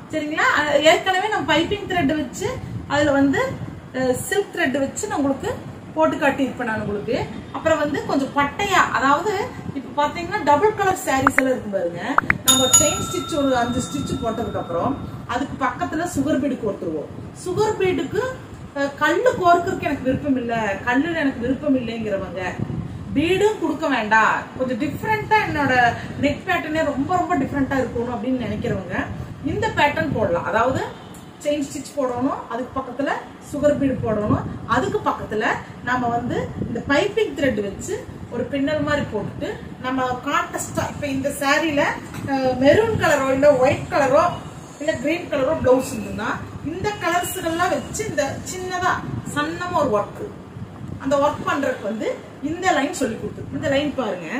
சரிங்களா அஹ் ஏற்கனவே நம்ம பைப்பிங் த்ரெட் வச்சு அதுல வந்து சில்க் த்ரெட் வச்சு நான் உங்களுக்கு போட்டு காட்டியிருப்பேன் நான் உங்களுக்கு அப்புறம் வந்து கொஞ்சம் பட்டையா அதாவது இப்ப பாத்தீங்கன்னா டபுள் கலர் சாரீஸ் எல்லாம் இருக்கும் பாருங்க நம்ம செயின் ஸ்டிச் ஒரு அஞ்சு ஸ்டிச் போட்டதுக்கு அப்புறம் அதுக்கு பக்கத்துல சுகர் பீடு கொடுத்துருவோம் சுகர் பீடுக்கு அஹ், கல்லு கோர்க்கறதுக்கு எனக்கு விருப்பம் இல்ல கல்லுல எனக்கு விருப்பம் இல்லைங்கிறவங்க பீடும் கொடுக்க வேண்டாம் கொஞ்சம் டிஃப்ரெண்டா என்னோட நெக் பேட்டர்னே ரொம்ப ரொம்ப டிஃப்ரெண்டா இருக்கணும் அப்படின்னு நினைக்கிறவங்க இந்த பேட்டர்ன் போடலாம் அதாவது செயின் ஸ்டிச் போடணும் அதுக்கு பக்கத்துல சுகர் பீடு போடணும் அதுக்கு பக்கத்துல நம்ம வந்து இந்த பைப்பிங் த்ரெட் வச்சு ஒரு பின்னல் மாதிரி போட்டுட்டு நம்ம கான்டஸ்டா இப்ப இந்த சாரீல மெரூன் கலரோ இல்ல ஒயிட் கலரோ இல்ல கிரீன் கலரோ பிளவுஸ் இருந்ததுன்னா இந்த கலர்ஸ்கள்லாம் வச்சு இந்த சின்னதா சன்னமா ஒரு ஒர்க் அந்த ஒர்க் பண்றதுக்கு வந்து இந்த லைன் சொல்லி கொடுத்து இந்த லைன் பாருங்க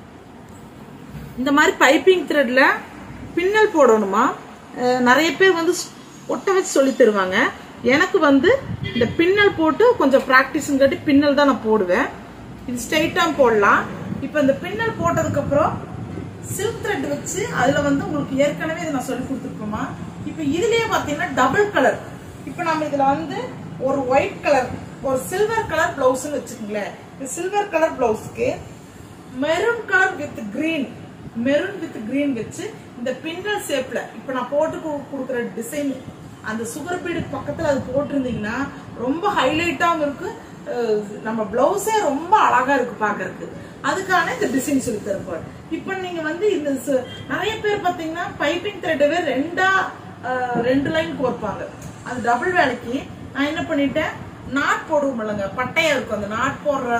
இந்த மாதிரி பைப்பிங் த்ரெட்ல பின்னல் போடணுமா அஹ் நிறைய பேர் வந்து ஸ்- ஒட்ட வச்சு சொல்லி தருவாங்க எனக்கு வந்து இந்த பின்னல் போட்டு கொஞ்சம் ப்ராக்டிஸ்ங்காட்டி பின்னல் தான் நான் போடுவேன் இது ஸ்ட்ரைட்டா போடலாம் இப்போ இந்த பின்னல் போட்டதுக்கு அப்புறம் சில்க் த்ரெட் வச்சு அதுல வந்து உங்களுக்கு ஏற்கனவே இதை நான் சொல்லி கொடுத்துருப்போமா இப்போ இதுலயே பாத்தீங்கன்னா டபுள் கலர் இப்போ நம்ம இதுல வந்து ஒரு ஒயிட் கலர் ஒரு சில்வர் கலர் பிளவுஸ்னு வச்சுக்கோங்களேன் இந்த சில்வர் கலர் பிளவுஸ்க்கு maroon colour with green maroon with green வச்சு இந்த பின்னல் ஷேப்ல இப்ப நான் போட்டு கு- கொடுக்குற டிசைன் அந்த சுகர் பீடு பக்கத்துல அது போட்டிருந்தீங்கன்னா ரொம்ப ஹைலைட்டாவும் இருக்கு அஹ் நம்ம பிளவுஸே ரொம்ப அழகா இருக்கு பாக்குறதுக்கு அதுக்கான இந்த டிசைன் சொல்லி தருப்பாரு இப்ப நீங்க வந்து இந்த ச- நிறைய பேர் பாத்தீங்கன்னா பைப்பிங் த்ரெட்டவே ரெண்டா அஹ், ரெண்டு லைன் கோர்ப்பாங்க அது டபுள் வேலைக்கு நான் என்ன பண்ணிட்டேன் நாட் போடுவோம் இல்லைங்க பட்டையா இருக்கும் அந்த நாட் போடுற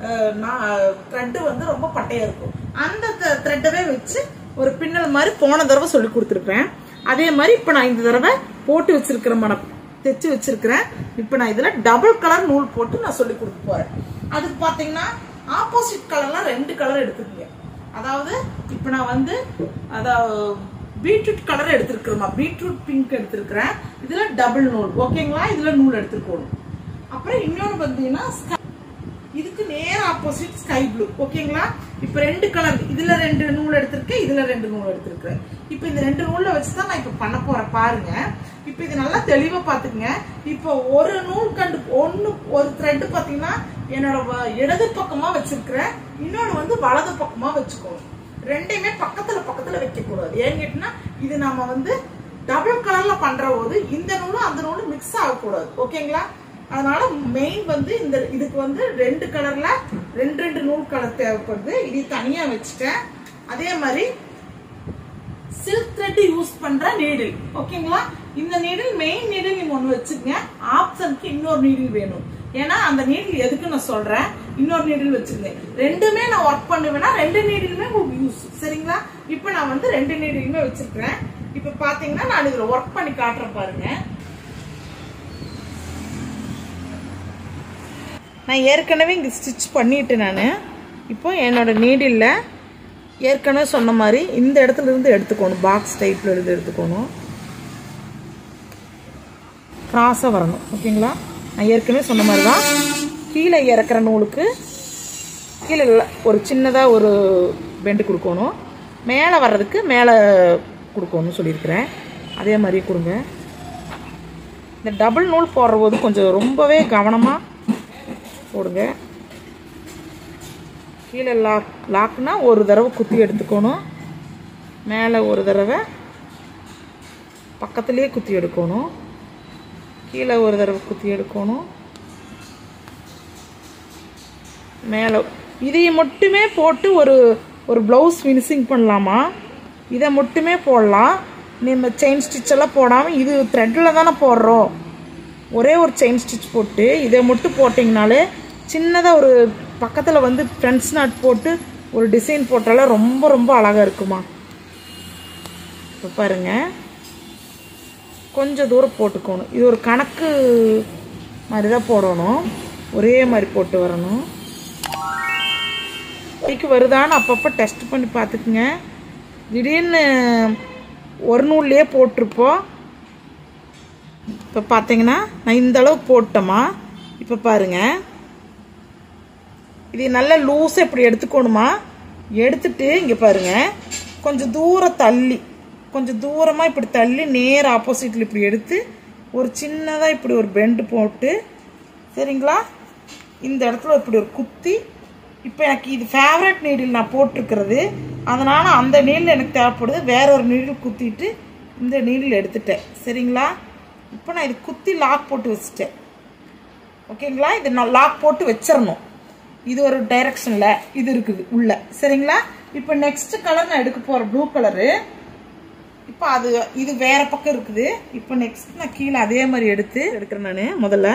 த்ரெட் வந்து ரொம்ப பட்டையா இருக்கும் அந்த த்ரெட்டவே வச்சு ஒரு பின்னல் மாதிரி போன தடவை சொல்லி கொடுத்துருப்பேன் அதே மாதிரி இப்ப நான் இந்த தடவை போட்டு வச்சிருக்கிறேன் மன தைச்சு வச்சிருக்கிறேன் இப்ப நான் இதுல டபுள் கலர் நூல் போட்டு நான் சொல்லி கொடுக்க போறேன் அதுக்கு பாத்தீங்கன்னா ஆப்போசிட் கலர்லாம் ரெண்டு கலர் எடுத்துக்கங்க அதாவது இப்ப நான் வந்து அதாவது பீட்ரூட் கலர் எடுத்திருக்கிறோமா பீட்ரூட் பிங்க் எடுத்திருக்கிறேன் இதுல டபுள் நூல் ஓகேங்களா இதுல நூல் எடுத்துக்கணும் அப்புறம் இன்னொன்னு பாத்தீங்கன்னா sky- இதுக்கு நேர் ஆப்போசிட் ஸ்கை ப்ளூ ஓகேங்களா இப்ப ரெண்டு கலர் இதுல ரெண்டு நூல் எடுத்திருக்கேன் இதுல ரெண்டு நூல் எடுத்திருக்கேன் இப்ப இந்த ரெண்டு நூல்ல வச்சு தான் நான் இப்ப பண்ண போறேன் பாருங்க இப்ப இது நல்லா தெளிவா பாத்துக்கங்க இப்ப ஒரு நூல் கண்டு ஒண்ணு ஒரு த்ரெட் பாத்தீங்கன்னா என்னோட வ- இடது பக்கமா வச்சிருக்கிறேன் இன்னொன்னு வந்து வலது பக்கமா வச்சுக்கணும் ரெண்டையுமே பக்கத்துல பக்கத்துல வைக்க கூடாது ஏன்னு கேட்டீங்கன்னா இது நாம வந்து டபுள் கலர்ல பண்ற போது இந்த நூலும் அந்த நூலும் மிக்ஸ் ஆகக்கூடாது ஓகேங்களா அதனால மெயின் வந்து இந்த இதுக்கு வந்து ரெண்டு கலர்ல ரெண்டு ரெண்டு நூல் கலர் தேவைப்படுது இது தனியா வச்சுட்டேன் அதே மாதிரி சில்க் த்ரெட் யூஸ் பண்ற நீடில் ஓகேங்களா இந்த நீடில் மெயின் நீடில் நீங்க ஒண்ணு வச்சுக்கங்க ஆப்ஷனுக்கு இன்னொரு நீடில் வேணும் ஏன்னா அந்த நீடில் எதுக்கு நான் சொல்றேன் இன்னொரு நீடில் வச்சுக்கங்க ரெண்டுமே நான் ஒர்க் பண்ணுவேன்னா ரெண்டு நீடிலுமே உங்களுக்கு யூஸ் சரிங்களா இப்போ நான் வந்து ரெண்டு நீடிலுமே வச்சிருக்கிறேன் இப்போ பாத்தீங்கன்னா நான் இதுல ஒர்க் பண்ணி காட்டுறேன் பாருங்க நான் ஏற்கனவே இங்கே ஸ்டிச் பண்ணிட்டேன் நான் இப்போ என்னோட நீடில்ல ஏற்கனவே சொன்ன மாதிரி இந்த இடத்துல இருந்து எடுத்துக்கணும் பாக்ஸ் டைப்ல இருந்து எடுத்துக்கணும் கிராஸாக வரணும் ஓகேங்களா நான் ஏற்கனவே சொன்ன மாதிரி தான் கீழே இறக்குற நூலுக்கு கீழே இல்ல, ஒரு சின்னதாக ஒரு பெண்டு கொடுக்கணும் மேலே வர்றதுக்கு மேலே கொடுக்கணும்னு சொல்லியிருக்கிறேன் அதே மாதிரி கொடுங்க இந்த டபுள் நூல் போடுற போது கொஞ்சம் ரொம்பவே கவனமாக போடுங்க கீழே லாக் லாக்னா ஒரு தடவை குத்தி எடுத்துக்கணும் மேலே ஒரு தடவை பக்கத்துலேயே குத்தி எடுக்கணும் கீழே ஒரு தடவை குத்தி எடுக்கணும் மேலே இதை மட்டுமே போட்டு ஒரு ஒரு ப்ளவுஸ் ஃபினிஷிங் பண்ணலாமா இதை மட்டுமே போடலாம் நம்ம செயின் ஸ்டிச் எல்லாம் போடாமல் இது த்ரெட்டில் தானே போடுறோம் ஒரே ஒரு செயின் ஸ்டிச் போட்டு இதை மட்டும் போட்டிங்கனாலே சின்னதாக ஒரு பக்கத்தில் வந்து ஃப்ரெண்ட்ஸ் நாட் போட்டு ஒரு டிசைன் போட்டாலே ரொம்ப ரொம்ப அழகாக இருக்குமா இப்போ பாருங்க கொஞ்சம் தூரம் போட்டுக்கணும் இது ஒரு கணக்கு மாதிரி தான் போடணும் ஒரே மாதிரி போட்டு வரணும் கைக்கு வருதான்னு அப்பப்போ டெஸ்ட் பண்ணி பார்த்துக்குங்க திடீர்னு ஒரு நூல்லையே போட்டிருப்போம் இப்போ பார்த்தீங்கன்னா நான் இந்த அளவுக்கு போட்டோமா இப்போ பாருங்க இது நல்லா லூஸாக இப்படி எடுத்துக்கணுமா எடுத்துட்டு இங்கே பாருங்க கொஞ்சம் தூரம் தள்ளி கொஞ்சம் தூரமாக இப்படி தள்ளி நேர் ஆப்போசிட்டில் இப்படி எடுத்து ஒரு சின்னதாக இப்படி ஒரு பெண்டு போட்டு சரிங்களா இந்த இடத்துல இப்படி ஒரு குத்தி இப்போ எனக்கு இது ஃபேவரட் நீடில் நான் போட்டிருக்கிறது அதனால் அந்த நீடில் எனக்கு தேவைப்படுது வேற ஒரு நீடில் குத்திட்டு இந்த நீடில் எடுத்துட்டேன் சரிங்களா இப்போ நான் இது குத்தி லாக் போட்டு வச்சுட்டேன் ஓகேங்களா இது நான் லாக் போட்டு வச்சிடணும் இது ஒரு டைரக்ஷனில் இது இருக்குது உள்ள சரிங்களா இப்போ நெக்ஸ்ட் கலர் நான் எடுக்க போகிற ப்ளூ கலரு இப்போ அது இது வேற பக்கம் இருக்குது இப்போ நெக்ஸ்ட் நான் கீழே அதே மாதிரி எடுத்து எடுக்கிறேன் நான் முதல்ல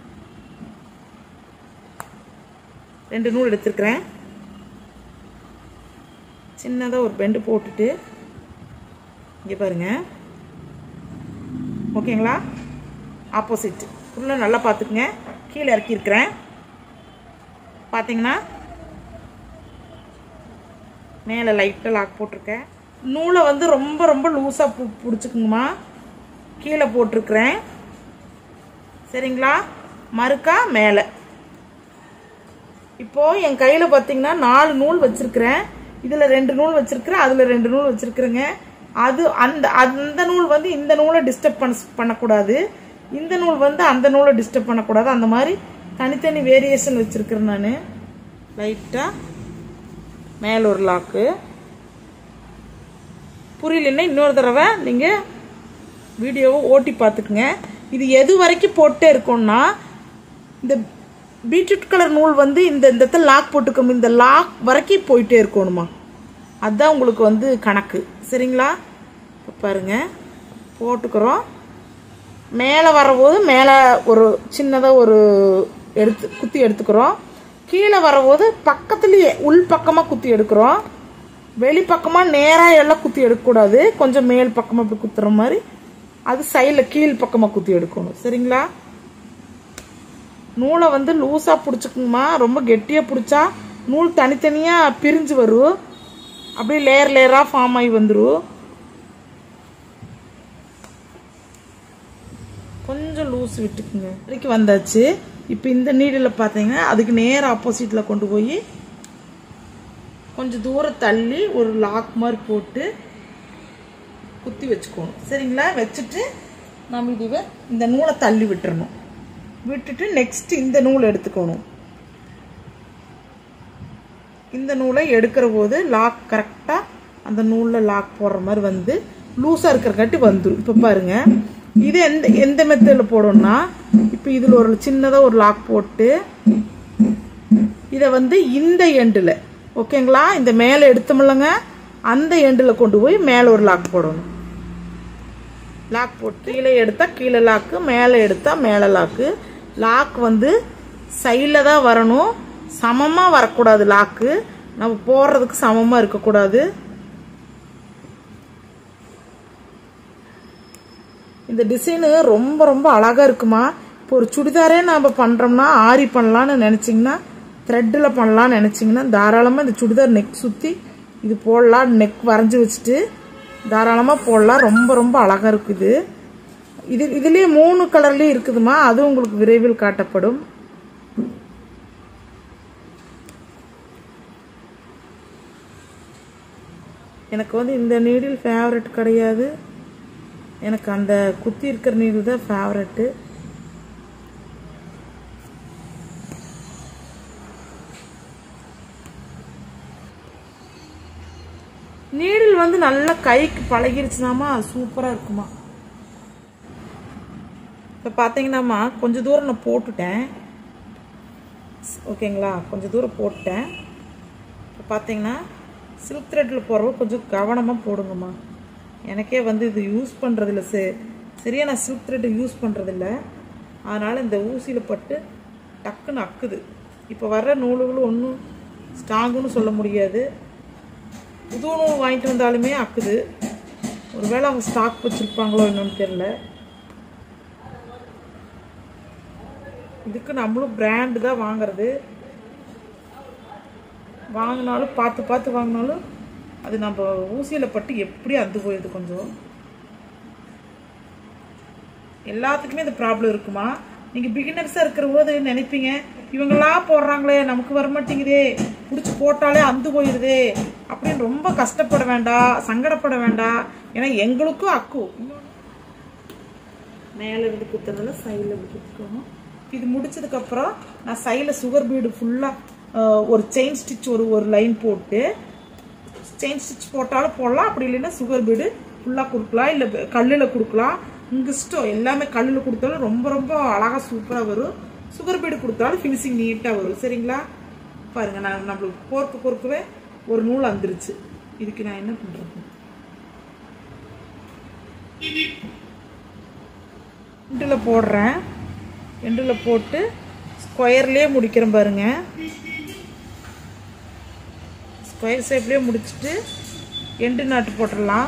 ரெண்டு நூல் எடுத்துருக்கிறேன் சின்னதாக ஒரு பெண்டு போட்டுட்டு இங்கே பாருங்க ஓகேங்களா ஆப்போசிட் ஃபுல்லாக நல்லா பார்த்துக்குங்க கீழே இறக்கியிருக்கிறேன் பார்த்தீங்கன்னா மேலே லைட்டாக லாக் போட்டிருக்கேன் நூலை வந்து ரொம்ப ரொம்ப லூஸாக பு பிடிச்சிக்குங்கம்மா கீழே போட்டிருக்கிறேன் சரிங்களா மறுக்கா மேலே இப்போ என் கையில் பார்த்தீங்கன்னா நாலு நூல் வச்சிருக்கிறேன் இதில் ரெண்டு நூல் வச்சிருக்கிறேன் அதில் ரெண்டு நூல் வச்சிருக்கிறேங்க அது அந்த அந்த நூல் வந்து இந்த நூலை டிஸ்டர்ப் பண்ண பண்ணக்கூடாது இந்த நூல் வந்து அந்த நூலை டிஸ்டர்ப் பண்ணக்கூடாது அந்த மாதிரி தனித்தனி வேரியேஷன் வச்சிருக்கிறேன் நான் லைட்டாக மேல ஒரு லாக்கு புரியலன்னா இன்னொரு தடவை நீங்கள் வீடியோவை ஓட்டி பார்த்துக்குங்க இது எது வரைக்கும் போட்டே இருக்கோம்னா இந்த பீட்ரூட் கலர் நூல் வந்து இந்த இந்த இடத்துல லாக் போட்டுக்கோம் இந்த லாக் வரைக்கும் போயிட்டே இருக்கணுமா அதுதான் உங்களுக்கு வந்து கணக்கு சரிங்களா இப்போ பாருங்க போட்டுக்கிறோம் மேலே வரபோது மேலே ஒரு சின்னதாக ஒரு எடுத்து குத்தி எடுத்துக்கிறோம் கீழே வரபோது பக்கத்துலேயே உள் பக்கமாக குத்தி எடுக்கிறோம் வெளி பக்கமாக நேராக எல்லாம் குத்தி எடுக்கக்கூடாது கொஞ்சம் மேல் பக்கமாக இப்படி குத்துற மாதிரி அது சைடில் கீழ் பக்கமாக குத்தி எடுக்கணும் சரிங்களா நூலை வந்து லூஸாக பிடிச்சிக்குங்கம்மா ரொம்ப கெட்டியாக பிடிச்சா நூல் தனித்தனியாக பிரிஞ்சு வரும் அப்படியே லேயர் லேயராக ஃபார்ம் ஆகி வந்துடும் கொஞ்சம் லூஸ் விட்டுக்குங்க வரைக்கும் வந்தாச்சு இப்போ இந்த நீடில் பார்த்தீங்கன்னா அதுக்கு நேர் ஆப்போசிட்டில் கொண்டு போய் கொஞ்சம் தூரம் தள்ளி ஒரு லாக் மாதிரி போட்டு குத்தி வச்சுக்கணும் சரிங்களா வச்சுட்டு நம்ம இதுவை இந்த நூலை தள்ளி விட்டுறணும் விட்டுட்டு நெக்ஸ்ட் இந்த நூல் எடுத்துக்கணும் இந்த நூலை எடுக்கிற போது லாக் கரெக்டாக அந்த நூலில் லாக் போடுற மாதிரி வந்து லூஸாக இருக்கிறக்காட்டி வந்துடும் இப்போ பாருங்க இது எந்த எந்த மெத்தடில் போடணும்னா இப்போ இதில் ஒரு சின்னதாக ஒரு லாக் போட்டு இதை வந்து இந்த எண்டில் ஓகேங்களா இந்த மேலே எடுத்தோம்லங்க அந்த எண்டில் கொண்டு போய் மேலே ஒரு லாக் போடணும் லாக் போட்டு கீழே எடுத்தால் கீழே லாக்கு மேலே எடுத்தால் மேலே லாக்கு லாக் வந்து சைடில் தான் வரணும் சமமாக வரக்கூடாது லாக்கு நம்ம போடுறதுக்கு சமமாக இருக்கக்கூடாது இந்த டிசைனு ரொம்ப ரொம்ப அழகாக இருக்குமா இப்போ ஒரு சுடிதாரே நாம் பண்ணுறோம்னா ஆரி பண்ணலான்னு நினச்சிங்கன்னா த்ரெட்டில் பண்ணலான்னு நினச்சிங்கன்னா தாராளமாக இந்த சுடிதார் நெக் சுற்றி இது போடலாம் நெக் வரைஞ்சி வச்சுட்டு தாராளமாக போடலாம் ரொம்ப ரொம்ப அழகாக இருக்குது இது இதுலேயே மூணு கலர்லேயும் இருக்குதுமா அதுவும் உங்களுக்கு விரைவில் காட்டப்படும் எனக்கு வந்து இந்த நீடில் ஃபேவரட் கிடையாது எனக்கு அந்த குத்தி இருக்கிற நீடில் தான் ஃபேவரட்டு நீடில் வந்து நல்லா கைக்கு பழகிருச்சுனாமா சூப்பராக இருக்குமா இப்போ பார்த்தீங்கன்னாம்மா கொஞ்சம் தூரம் நான் போட்டுட்டேன் ஓகேங்களா கொஞ்சம் தூரம் போட்டுட்டேன் இப்போ பார்த்தீங்கன்னா சில்க் த்ரெட்டில் போகிறவங்க கொஞ்சம் கவனமாக போடுங்கம்மா எனக்கே வந்து இது யூஸ் பண்ணுறதில்ல சே சரியா நான் சில்க் த்ரெட்டு யூஸ் பண்ணுறதில்ல அதனால் இந்த ஊசியில் பட்டு டக்குன்னு அக்குது இப்போ வர்ற நூலுகளும் ஒன்றும் ஸ்ட்ராங்குன்னு சொல்ல முடியாது புது நூல் வாங்கிட்டு வந்தாலுமே அக்குது ஒருவேளை அவங்க ஸ்டாக் வச்சுருப்பாங்களோ என்னன்னு தெரில இதுக்கு நம்மளும் பிராண்டு தான் வாங்குறது வாங்கினாலும் பார்த்து பார்த்து வாங்கினாலும் அது நம்ம ஊசியில் பட்டு எப்படி அந்து போயிடுது கொஞ்சம் எல்லாத்துக்குமே இந்த ப்ராப்ளம் இருக்குமா நீங்கள் பிகினர்ஸாக இருக்கிற போது நினைப்பீங்க இவங்களா போடுறாங்களே நமக்கு வர மாட்டேங்குதே பிடிச்சி போட்டாலே அந்து போயிடுதே அப்படின்னு ரொம்ப கஷ்டப்பட வேண்டாம் சங்கடப்பட வேண்டாம் ஏன்னா எங்களுக்கும் அக்கு மேலே இருந்து குத்துறதுல சைடில் இப்படி குத்துக்கணும் இது முடிச்சதுக்கு அப்புறம் நான் சைடில் சுகர் பீடு ஃபுல்லாக ஒரு செயின் ஸ்டிச் ஒரு ஒரு லைன் போட்டு செயின் ஸ்டிச் போட்டாலும் போடலாம் அப்படி இல்லைன்னா சுகர் பீடு ஃபுல்லாக கொடுக்கலாம் இல்லை கல்லில் கொடுக்கலாம் உங்கள் இஷ்டம் எல்லாமே கல்லில் கொடுத்தாலும் ரொம்ப ரொம்ப அழகாக சூப்பராக வரும் சுகர் பீடு கொடுத்தாலும் ஃபினிஷிங் நீட்டாக வரும் சரிங்களா பாருங்க நான் நம்மளுக்கு கோர்க்க கோர்க்கவே ஒரு நூல் வந்துருச்சு இதுக்கு நான் என்ன பண்ணுறது எண்டில் போடுறேன் எண்டில் போட்டு ஸ்கொயர்லேயே முடிக்கிறேன் பாருங்க ஸ்கொயர் ஷேப்லேயே முடிச்சுட்டு எண்டு நாட்டு போட்டுடலாம்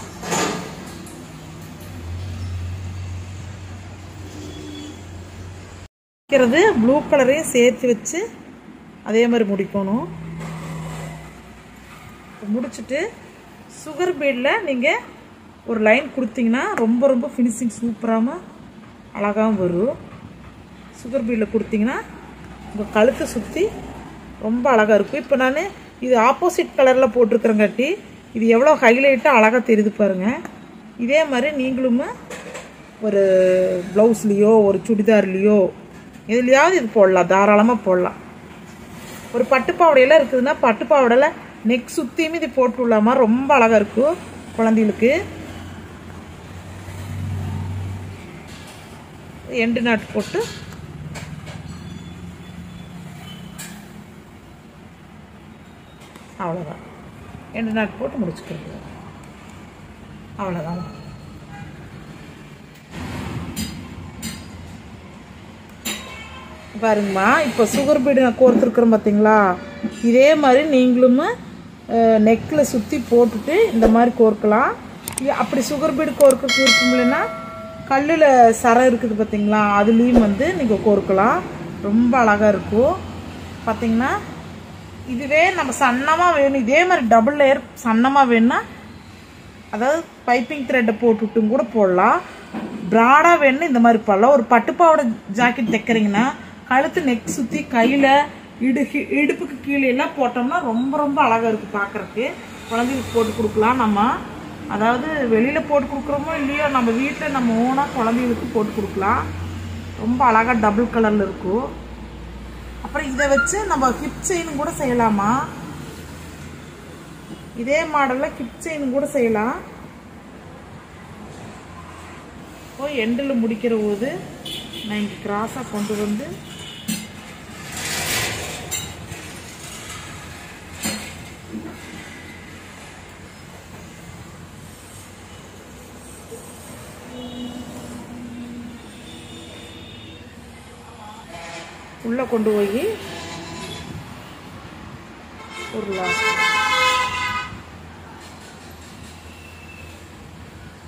வைக்கிறது ப்ளூ கலரையும் சேர்த்து வச்சு அதே மாதிரி முடிக்கணும் முடிச்சுட்டு சுகர் பீடில் நீங்கள் ஒரு லைன் கொடுத்தீங்கன்னா ரொம்ப ரொம்ப ஃபினிஷிங் சூப்பராகவும் அழகாகவும் வரும் சுகர் பீடில் கொடுத்தீங்கன்னா உங்கள் கழுத்தை சுற்றி ரொம்ப அழகாக இருக்கும் இப்போ நான் இது ஆப்போசிட் கலரில் போட்டிருக்கிறங்காட்டி இது எவ்வளோ ஹைலைட்டாக அழகாக தெரியுது பாருங்கள் இதே மாதிரி நீங்களும் ஒரு ப்ளவுஸ்லேயோ ஒரு சுடிதார்லேயோ எதுலையாவது இது போடலாம் தாராளமாக போடலாம் ஒரு பட்டுப்பாவடையெல்லாம் இருக்குதுன்னா பட்டுப்பாவடையில் நெக் சுற்றியுமே இது போட்டு விடலாமா ரொம்ப அழகாக இருக்கும் குழந்தைகளுக்கு எண்டு நாட்டு போட்டு அவ்வளோதான் எண்டு நாட்டு போட்டு முடிச்சுக்கிறது அவ்வளோதான் பாருங்கம்மா இப்போ சுகர் பீடு நான் கோர்த்துருக்குறேன் பார்த்தீங்களா இதே மாதிரி நீங்களும் நெக்கில் சுற்றி போட்டுட்டு இந்த மாதிரி கோர்க்கலாம் இ- அப்படி சுகர் பீடு கோர்க்க இருக்கும் இல்லைன்னா கல்லில் சரம் இருக்குது பார்த்தீங்களா அதுலேயும் வந்து நீங்கள் கோர்க்கலாம் ரொம்ப அழகாக இருக்கும் பார்த்தீங்கன்னா இதுவே நம்ம சன்னமாக வேணும் இதே மாதிரி டபுள் லேயர் சன்னமாக வேணும்னா அதாவது பைப்பிங் த்ரெட்டை போட்டுட்டும் கூட போடலாம் ப்ராடாக வேணும் இந்த மாதிரி போடலாம் ஒரு பட்டுப்பாவோட ஜாக்கெட் தைக்கிறீங்கன்னா கழுத்து நெக் சுற்றி கையில் இடு இடுப்புக்கு கீழே எல்லாம் போட்டோம்னா ரொம்ப ரொம்ப அழகாக இருக்குது பார்க்குறக்கு குழந்தைகளுக்கு போட்டு கொடுக்கலாம் நம்ம அதாவது வெளியில் போட்டு கொடுக்குறோமோ இல்லையோ நம்ம வீட்டில் நம்ம ஓனாக குழந்தைகளுக்கு போட்டு கொடுக்கலாம் ரொம்ப அழகாக டபுள் கலரில் இருக்கும் அப்புறம் இதை வச்சு நம்ம ஹிப் செயின் கூட செய்யலாமா இதே மாடலில் கிப் செயின் கூட செய்யலாம் இப்போ எண்டில் முடிக்கிற போது நான் இங்கே கிராஸாக கொண்டு வந்து உள்ளே கொண்டு போய் ஒரு லாஸ்ட்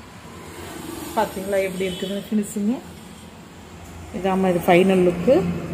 பார்த்தீங்களா எப்படி இருக்குதுன்னு ஃபினிஷிங்கு இதாம்மா இது ஃபைனல் லுக்கு